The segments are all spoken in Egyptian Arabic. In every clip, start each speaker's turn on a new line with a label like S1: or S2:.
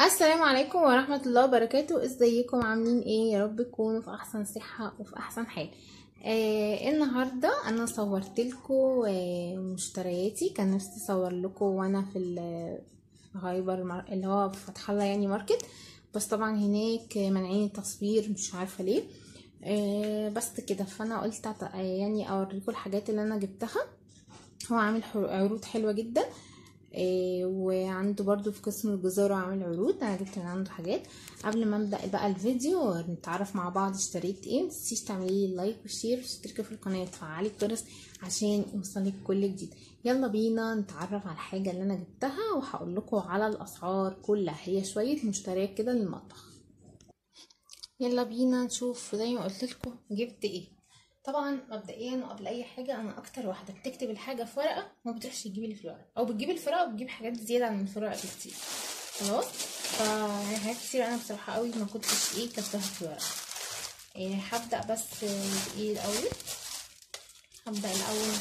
S1: السلام عليكم ورحمة الله وبركاته ازيكم عاملين ايه يا رب تكونوا في احسن صحة وفي احسن حال آه النهاردة انا صورت لكم آه مشترياتي كان نفسي اصور لكم وانا في ال- في هايبر مار... اللي هو في فتح الله يعني ماركت بس طبعا هناك مانعين التصوير مش عارفة ليه آه بس كده فانا قلت أت- يعني اوريكم الحاجات اللي انا جبتها هو عامل حر- عروض حلوة جدا إيه وعنده برضو في قسم الجزارة عامل عروض انا جبت من عنده حاجات قبل ما ابدا بقى الفيديو نتعرف مع بعض اشتريت ايه متنسيش تعملي لي لايك وشير وتشتركي في القناه وتفعلي الجرس عشان يوصلك كل جديد يلا بينا نتعرف على الحاجه اللي انا جبتها وهقول لكم على الاسعار كلها هي شويه مشتريات كده للمطبخ يلا بينا نشوف زي ما قلت لكم جبت ايه طبعا مبدئيا وقبل اي حاجه انا اكتر واحده بتكتب الحاجه في ورقه وما بتروحش تجيب اللي في الورقه او بتجيب الفرقه وبتجيب حاجات زياده عن الفرقه بكتير خلاص فيعني حاجات كتير انا بصراحه قوي ما كنتش ايه كاتباها في الورقه إيه هبدا بس بايه الاول هبدا الاول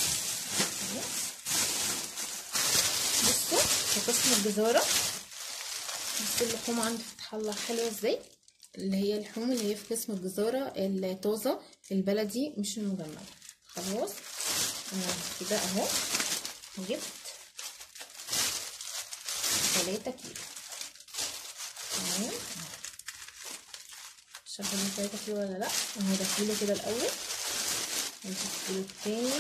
S1: بصوا في قسم الجزاره بصوا اللحوم عند فتح الله حلوه ازاي اللي هي اللحوم اللي هي في قسم الجزارة الطازة البلدي مش المجمدة خلاص انا كده اهو جبت تلاتة كيلو تمام مش عارفة دي تلاتة كيلو ولا لأ اهو ده كيلو كده الأول نمسك الكيلو التاني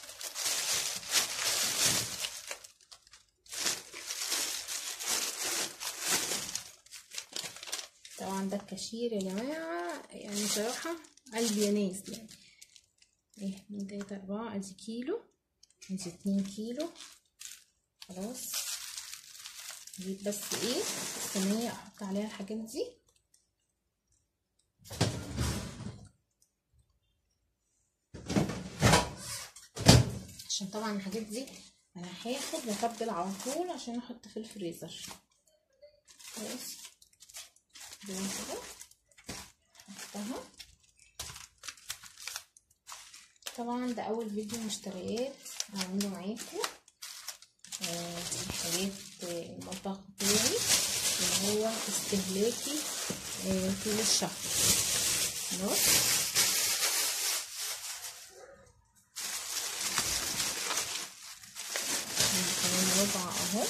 S1: طبعا ده الكاشير يا جماعة يعني صراحة قلبي يا ناس يعني ايه اتنين تلاتة أربعة ادي كيلو ادي اتنين كيلو خلاص اجيب بس ايه صينية احط عليها الحاجات دي عشان طبعا الحاجات دي انا هاخد واتبل على طول عشان احط في الفريزر خلاص كده كده احطها طبعا ده اول فيديو مشتريات هعمله معاكم آه حاجات المطبخ بتاعي اللي هو استهلاكي آه طول الشهر خلاص كمان ربع اهو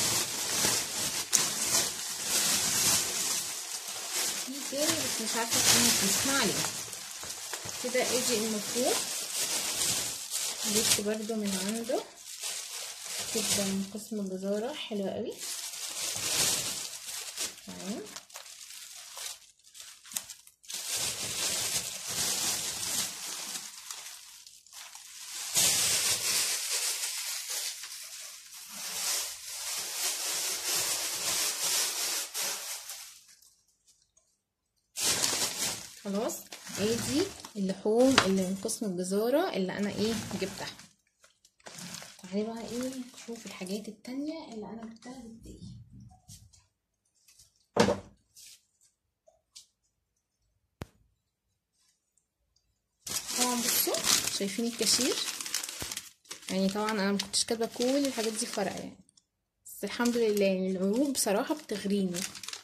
S1: في تاني بس مش عارفه اسمها ما عليه كده اجي المفروض جبت برضو من عنده كبده من قسم الجزاره حلوه قوي تمام خلاص ادي اللحوم اللي من قسم الجزارة اللي انا ايه جبتها تعالي بقى ايه نشوف الحاجات التانية اللي انا جبتها قد ايه طبعا بصوا شايفين الكاشير يعني طبعا انا مكنتش كاتبه كل الحاجات دي في ورقه يعني بس الحمد لله يعني العروض بصراحه بتغريني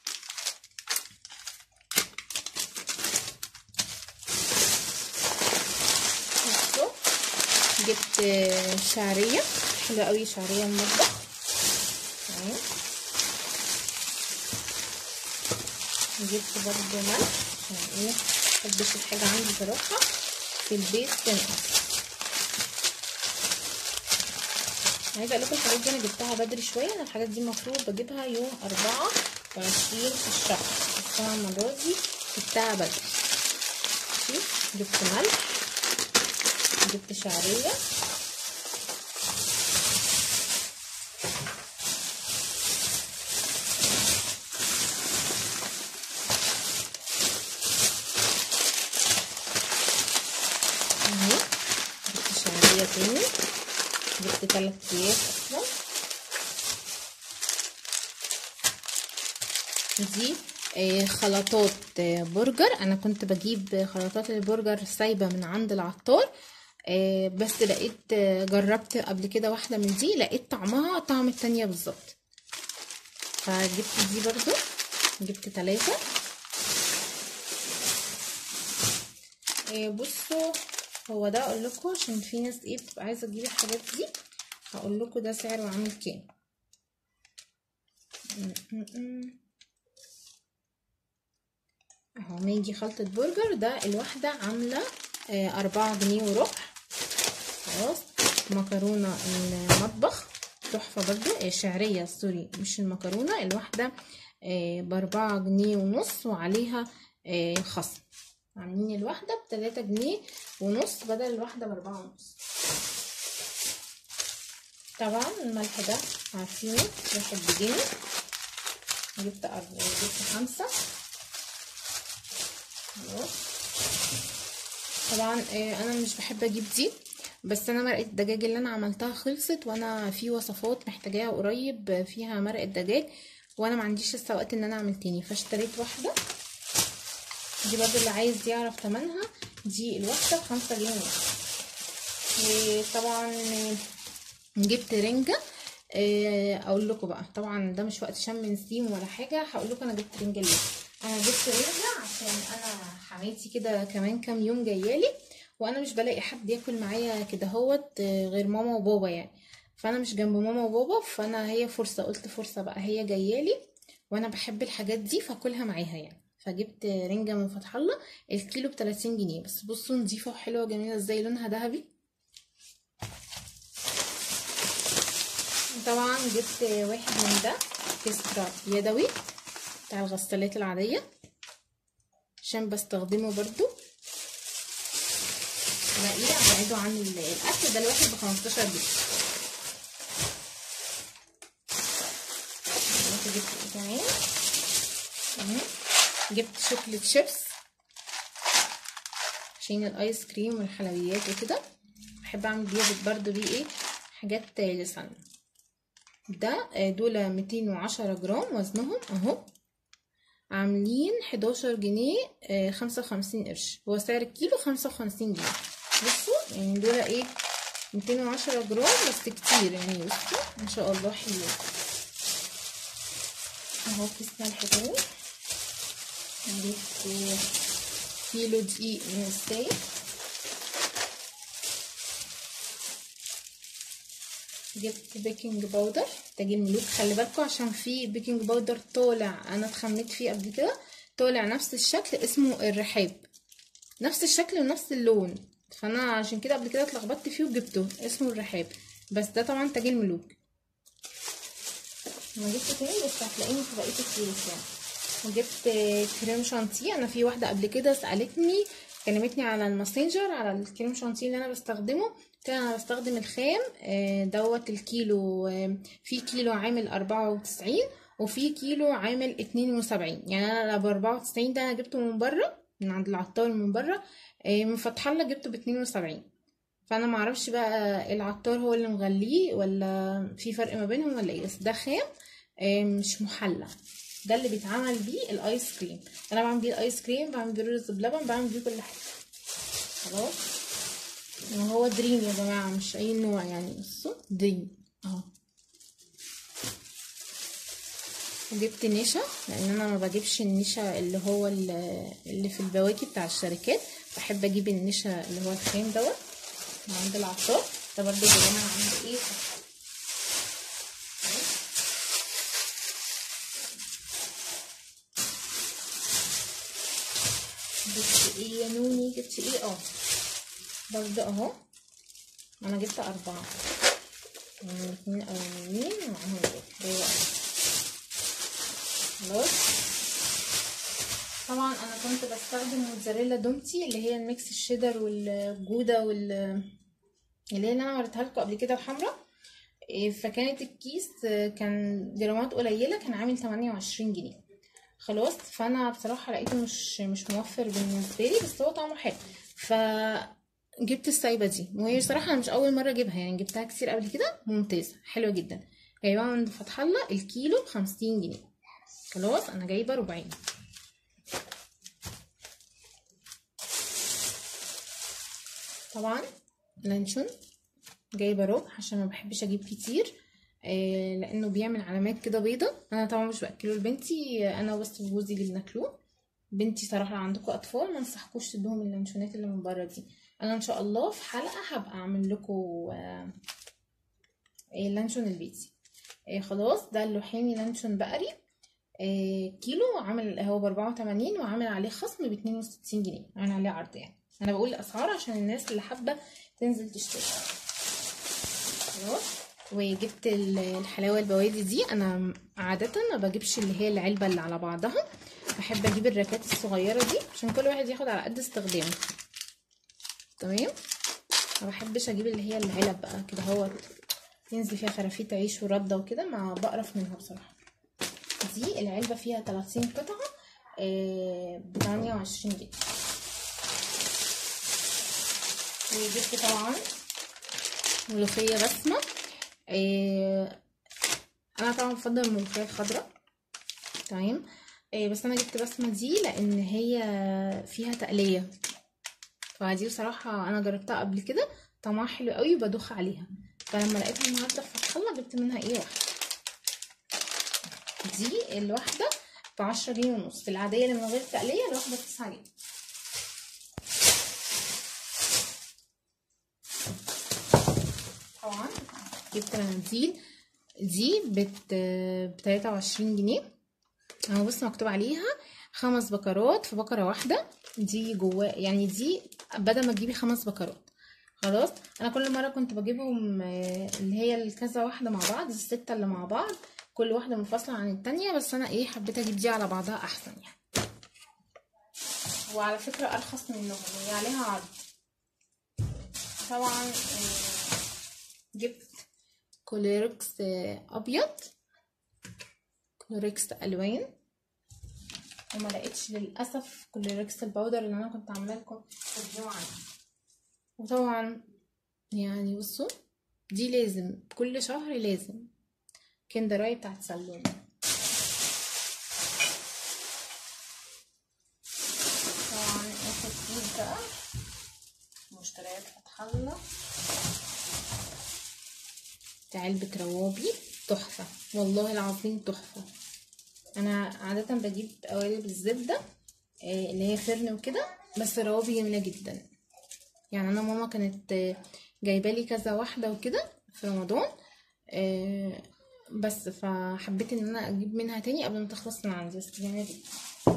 S1: جبت شعرية حلوة قوي شعرية المطبخ تمام جبت برضه ملح عشان ايه محبش الحاجة عندي صراحة في البيت تنقص عايزة اقول لكم الحاجات دي انا جبتها بدري شوية انا الحاجات دي المفروض بجيبها يوم أربعة وعشرين في الشهر بس انا المرة دي جبتها بدري ماشي جبت ملح جبت شعرية اهي جبت شعرية تاني جبت تلات اكياس اصلا دي خلطات برجر انا كنت بجيب خلطات البرجر سايبه من عند العطار آه، بس لقيت آه، جربت قبل كده واحدة من دي لقيت طعمها طعم التانية بالظبط فجبت دي برضو جبت تلاتة إيه بصوا هو ده اقول لكم عشان في ناس ايه بتبقى عايزه تجيب الحاجات دي هقول لكم ده سعره عامل كام اهو ماجي خلطة برجر ده الواحدة عاملة أربعة جنيه وربع خلاص مكرونة المطبخ تحفة برضو شعرية سوري مش المكرونة الواحدة بأربعة جنيه ونص وعليها خصم عاملين الواحدة بتلاتة جنيه ونص بدل الواحدة بأربعة ونص طبعا الملح ده عارفينه واحد بجنيه جبت أربعة جبت خمسة طبعا انا مش بحب اجيب دي بس انا مرقه الدجاج اللي انا عملتها خلصت وانا في وصفات محتاجاها قريب فيها مرقه دجاج وانا ما عنديش لسه وقت ان انا اعمل تاني فاشتريت واحده دي برضو اللي عايز يعرف تمنها دي الواحده بخمسة جنيه ونص وطبعا جبت رنجه اقول لكم بقى طبعا ده مش وقت شم نسيم ولا حاجه هقول لكم انا جبت رنجه ليه انا جبت رنجه عشان انا حماتي كده كمان كام يوم جايالي وانا مش بلاقي حد ياكل معايا كده هوت غير ماما وبابا يعني فانا مش جنب ماما وبابا فانا هي فرصه قلت فرصه بقى هي جايالي وانا بحب الحاجات دي فاكلها معاها يعني فجبت رنجه من فتح الله الكيلو ب 30 جنيه بس بصوا نظيفه وحلوه وجميله ازاي لونها ذهبي طبعا جبت واحد من ده كسرة يدوي بتاع الغسالات العادية عشان بستخدمه برضو بقيه ابعده عن الاكل ده الواحد بخمستاشر جنيه جبت ايه كمان جبت شوكليت شيبس عشان الايس كريم والحلويات وكده بحب اعمل بيه برضو بيه ايه حاجات لسان ده دول ميتين وعشرة جرام وزنهم اهو عاملين حداشر جنيه خمسة وخمسين قرش هو سعر الكيلو خمسة وخمسين جنيه بصوا يعني دول ايه ميتين وعشرة جرام بس كتير يعني بصوا ما شاء الله حلو اهو كيس ملح تاني جبت كيلو دقيق من السايق جبت بيكنج باودر تاج الملوك خلي بالكم عشان في بيكنج باودر طالع انا اتخميت فيه قبل كده طالع نفس الشكل اسمه الرحاب نفس الشكل ونفس اللون فانا عشان كده قبل كده اتلخبطت فيه وجبته اسمه الرحاب بس ده طبعا تاج الملوك انا جبت تاني بس هتلاقيني في بقيه الكيس يعني وجبت كريم شانتيه انا في واحده قبل كده سالتني كلمتني على الماسنجر على الكريم شانتيه اللي انا بستخدمه كده انا بستخدم الخام دوت الكيلو في كيلو عامل أربعة وتسعين وفي كيلو عامل اتنين وسبعين يعني انا بأربعة وتسعين ده انا جبته من بره من عند العطار من بره من فتح الله جبته باتنين وسبعين فانا معرفش بقى العطار هو اللي مغليه ولا في فرق ما بينهم ولا ايه بس ده خام مش محلى ده اللي بيتعمل بيه الايس كريم انا بعمل بيه الايس كريم بعمل بيه رز بلبن بعمل بيه كل حاجه خلاص هو دريم يا جماعه مش اي نوع يعني بصوا دريم اهو وجبت نشا لان انا ما بجيبش النشا اللي هو اللي في البواكي بتاع الشركات بحب اجيب النشا اللي هو الخام دوت من عند العطار ده برضه يا جماعه عند ايه جبت ايه يا نوني جبت ايه اه برضه اهو انا جبت اربعة اتنين اولانيين ومعاهم دول خلاص طبعا انا كنت بستخدم موتزاريلا دومتي اللي هي الميكس الشيدر والجوده وال اللي هي اللي انا وريتها لكم قبل كده الحمراء فكانت الكيس كان جرامات قليله كان عامل 28 جنيه خلاص فانا بصراحه لقيته مش مش موفر بالنسبه لي بس هو طعمه حلو ف جبت السايبه دي وهي بصراحه انا مش اول مره اجيبها يعني جبتها كتير قبل كده ممتازه حلوه جدا جايباها من فتح الله الكيلو بخمسين جنيه خلاص انا جايبه ربعين طبعا لانشون جايبه ربع عشان ما بحبش اجيب كتير آه لانه بيعمل علامات كده بيضة انا طبعا مش باكله لبنتي انا بس وجوزي اللي بناكلوه بنتي صراحة لو عندكم اطفال ما انصحكوش تدوهم اللانشونات اللي من بره دي انا ان شاء الله في حلقة هبقى اعمل لكم آه اللانشون البيتي آه خلاص ده اللوحاني لانشون بقري آه كيلو عامل هو ب 84 وعامل عليه خصم ب 62 جنيه عامل عليه عرض يعني انا بقول الاسعار عشان الناس اللي حابه تنزل تشتري خلاص وجبت الحلاوه البوادي دي انا عاده ما بجيبش اللي هي العلبه اللي على بعضها بحب اجيب الراكات الصغيره دي عشان كل واحد ياخد على قد استخدامه تمام ما بحبش اجيب اللي هي العلب بقى كده هو ينزل فيها خرافيت عيش ورده وكده ما بقرف منها بصراحه دي العلبه فيها 30 قطعه ب 28 جنيه وجبت طبعا ملوخيه بسمه إيه انا طبعا بفضل الملوخيه الخضراء تمام إيه بس انا جبت بسمه دي لان هي فيها تقليه فدي بصراحه انا جربتها قبل كده طعمها حلو قوي وبدوخ عليها فلما لقيتها النهارده في فتح الله جبت منها ايه واحده دي الواحده بعشرة جنيه ونص العاديه اللي من غير تقليه الواحده بتسعة جنيه طبعا جبت مناديل دي بت بتلاتة وعشرين جنيه اهو بص مكتوب عليها خمس بكرات في بكرة واحدة دي جوا يعني دي بدل ما تجيبي خمس بكرات خلاص انا كل مرة كنت بجيبهم اللي هي الكذا واحدة مع بعض الستة اللي مع بعض كل واحدة منفصلة عن التانية بس انا ايه حبيت اجيب دي على بعضها احسن يعني وعلى فكرة ارخص منهم هي عليها عرض طبعا جبت كوليركس ابيض كوليركس الوان وما لقيتش للاسف كوليركس الباودر اللي انا كنت عامله لكم فيديو عنه وطبعا يعني بصوا دي لازم كل شهر لازم كندراي بتاعت سلون طبعا اخر كيس بقى مشتريات فتح الله علبة روابي تحفة والله العظيم تحفة انا عادة بجيب قوالب الزبدة اللي هي فرن وكده بس روابي جميلة جدا يعني انا ماما كانت جايبالي كذا واحدة وكده في رمضان بس فحبيت ان انا اجيب منها تاني قبل ما تخلص من عندي بس جميلة جدا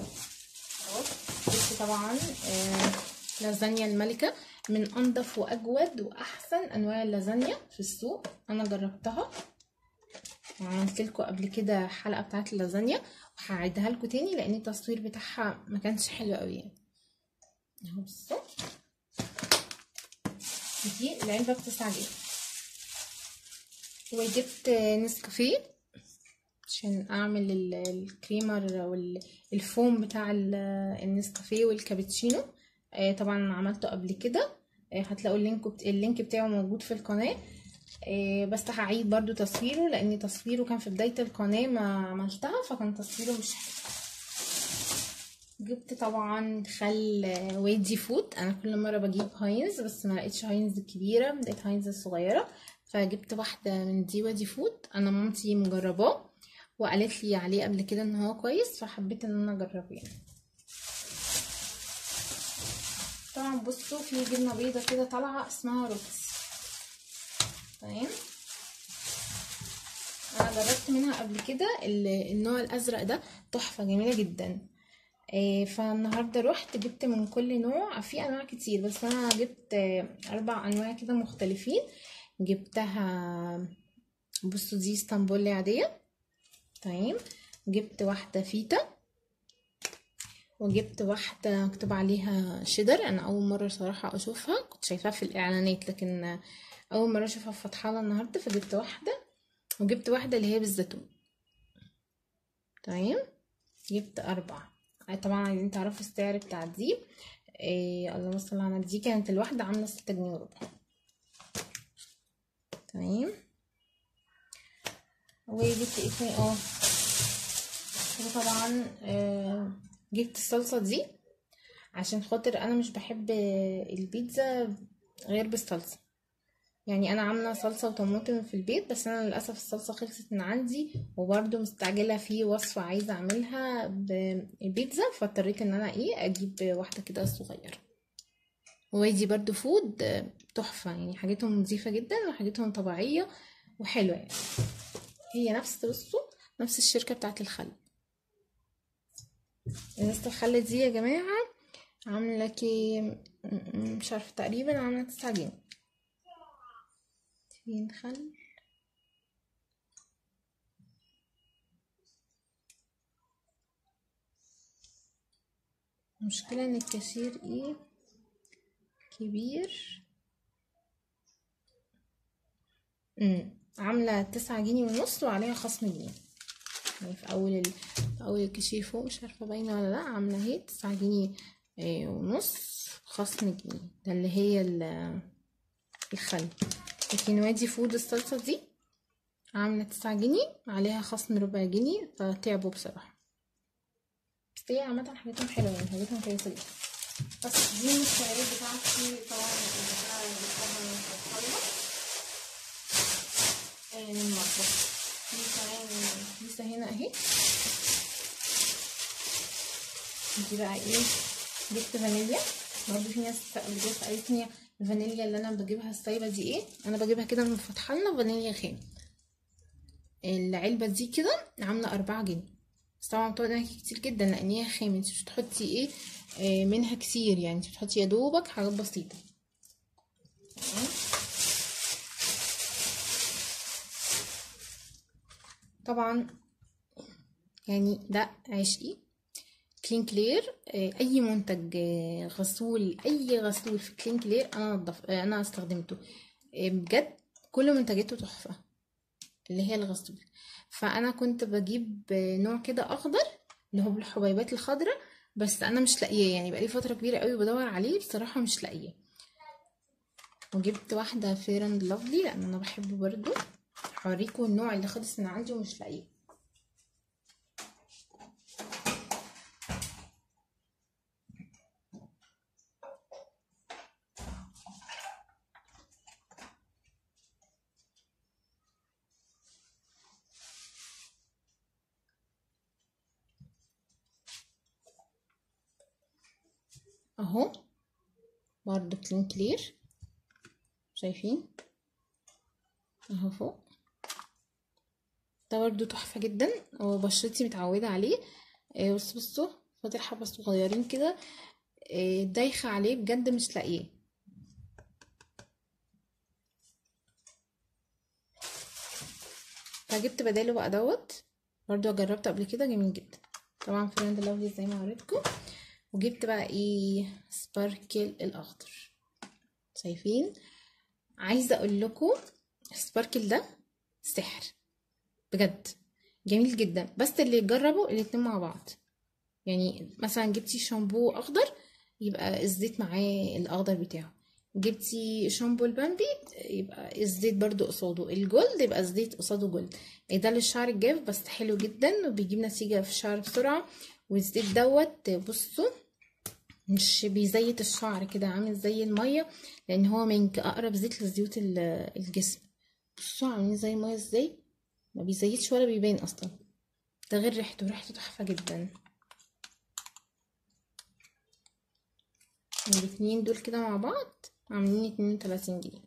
S1: جبت طبعا لازانيا الملكة من انضف واجود واحسن انواع اللازانيا في السوق انا جربتها وعملت لكم قبل كده حلقه بتاعت اللازانيا وهعيدها لكم تاني لان التصوير بتاعها ما كانش حلو قوي يعني اهو بصوا دي العلبه بتسعة جنيه وجبت نسكافيه عشان اعمل الكريمر او الفوم بتاع النسكافيه والكابتشينو طبعا عملته قبل كده هتلاقوا اللينك بت... اللينك بتاعه موجود في القناه بس هعيد برضو تصويره لان تصويره كان في بدايه القناه ما عملتها فكان تصويره مش حلو جبت طبعا خل ويدي فود انا كل مره بجيب هاينز بس ما لقيتش هاينز الكبيره لقيت هاينز الصغيره فجبت واحده من دي ودي فود انا مامتي مجرباه وقالت لي عليه قبل كده ان هو كويس فحبيت ان انا اجربه يعني طبعا بصوا في جبنه بيضه كده طالعه اسمها روكس تمام انا جربت منها قبل كده النوع الازرق ده تحفه جميله جدا إيه فالنهارده رحت جبت من كل نوع في انواع كتير بس انا جبت اربع انواع كده مختلفين جبتها بصوا دي اسطنبولي عاديه تمام جبت واحده فيتا وجبت واحدة مكتوب عليها شيدر انا اول مرة صراحة اشوفها كنت شايفاها في الاعلانات لكن اول مرة اشوفها في فتح الله النهاردة فجبت واحدة وجبت واحدة اللي هي بالزيتون تمام جبت اربعة طبعا عايزين تعرفوا السعر بتاع دي إيه اللهم صل على دي كانت الواحدة عاملة ستة جنيه وربع تمام وجبت ايه تاني اه طبعا آه جبت الصلصه دي عشان خاطر انا مش بحب البيتزا غير بالصلصه يعني انا عامله صلصه وطماطم في البيت بس انا للاسف الصلصه خلصت من عندي وبرده مستعجله في وصفه عايزه اعملها بالبيتزا فاضطريت ان انا ايه اجيب واحده كده صغيره وادي برضو فود تحفه يعني حاجتهم نظيفه جدا وحاجتهم طبيعيه وحلوه يعني هي نفس بصوا نفس الشركه بتاعت الخل ازازه الخل دي يا جماعه عامله كي مش عارفه تقريبا عامله تسعة جنيه فين خل المشكلة ان الكاشير ايه كبير امم عاملة تسعة جنيه ونص وعليها خصم جنيه يعني في اول ال... في اول الكاشير فوق مش عارفة باينة ولا لا عاملة اهي تسعة جنيه إيه ونص خصم جنيه ده اللي هي الخل لكن وادي فود الصلصة دي عاملة تسعة جنيه عليها خصم ربع جنيه فتعبوا بصراحة بس هي عامة حاجتهم حلوة يعني حاجتهم كويسة جدا بس دي المستويات بتاعتي طبعا البتاعة اللي بتاعها من المطبخ دي كمان لسه هنا اهي دي بقى ايه جبت فانيليا برضه في ناس قبل كده سألتني الفانيليا اللي انا بجيبها السايبه دي ايه انا بجيبها كده من فتح لنا فانيليا خام العلبه دي كده عامله أربعة جنيه بس طبعا بتقعد معاكي كتير جدا لان هي خام انت مش بتحطي ايه آه منها كتير يعني انت بتحطي يا دوبك حاجات بسيطه طبعا يعني ده عشقي كلين كلير اي منتج غسول اي غسول في كلين كلير انا نضف انا استخدمته بجد كل منتجاته تحفه اللي هي الغسول فانا كنت بجيب نوع كده اخضر اللي هو بالحبيبات الخضراء بس انا مش لاقياه يعني بقالي فتره كبيره قوي بدور عليه بصراحه مش لاقياه وجبت واحده فير اند لافلي لان انا بحبه برضو هوريكم النوع اللي خلص من عندي ومش لاقيه اهو برضو كلين كلير شايفين اهو فوق ده برضو تحفه جدا وبشرتي متعوده عليه آه بس بصوا فاضل حبه صغيرين كده آه دايخه عليه بجد مش لاقيه فجبت بداله بقى دوت برضو جربته قبل كده جميل جدا طبعا فريند لافلي زي ما وريتكم وجبت بقى ايه سباركل الاخضر شايفين عايزه اقول لكم السباركل ده سحر بجد جميل جدا بس اللي يجربوا الاتنين مع بعض يعني مثلا جبتي شامبو اخضر يبقى الزيت معاه الاخضر بتاعه جبتي شامبو البامبي يبقى الزيت برضو قصاده الجولد يبقى الزيت قصاده جولد ده للشعر الجاف بس حلو جدا وبيجيب نتيجه في الشعر بسرعه والزيت دوت بصوا مش بيزيت الشعر كده عامل زي الميه لان هو من اقرب زيت لزيوت الجسم بصوا عاملين زي الميه ازاي ما بيزيتش ولا بيبان اصلا ده غير ريحته ريحته تحفه جدا الاتنين دول كده مع بعض عاملين اتنين وتلاتين جنيه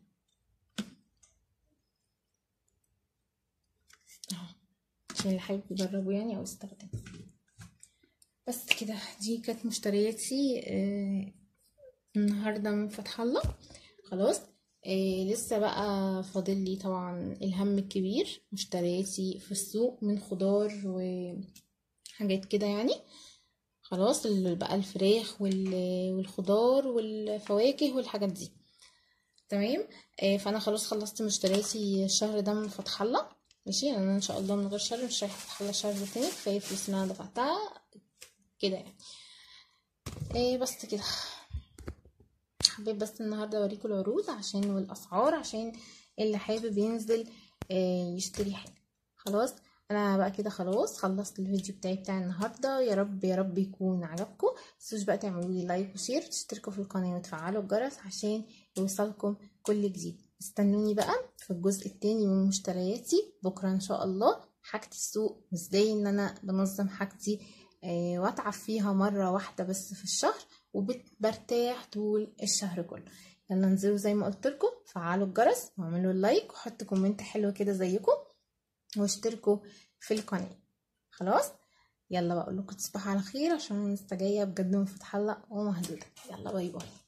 S1: اهو عشان اللي حابب يجربه يعني او يستخدمه بس كده دي كانت مشترياتي آه النهارده من فتح الله خلاص آه لسه بقى فاضل لي طبعا الهم الكبير مشترياتي في السوق من خضار وحاجات كده يعني خلاص بقى الفراخ والخضار والفواكه والحاجات دي تمام آه فانا خلاص خلصت مشترياتي الشهر ده من فتح الله ماشي انا ان شاء الله من غير شر مش رايحه فتح الله الشهر تاني كفايه الفلوس اللي انا دفعتها كده يعني ايه بس كده حبيت بس النهارده اوريكم العروض عشان والاسعار عشان اللي حابب ينزل آه يشتري حاجه خلاص انا بقى كده خلاص خلصت الفيديو بتاعي بتاع النهارده يا رب يا رب يكون عجبكم متنسوش بقى تعملوا لي لايك وشير وتشتركوا في القناه وتفعلوا الجرس عشان يوصلكم كل جديد استنوني بقى في الجزء التاني من مشترياتي بكرة ان شاء الله حاجة السوق وازاي ان انا بنظم حاجتي آه واتعب فيها مرة واحدة بس في الشهر وبرتاح طول الشهر كله يلا انزلوا زي ما قلت لكم فعلوا الجرس واعملوا اللايك وحطوا كومنت حلو كده زيكم واشتركوا في القناة خلاص يلا بقول لكم تصبحوا على خير عشان انا لسه جايه بجد من فتح الله ومهدوده يلا باي باي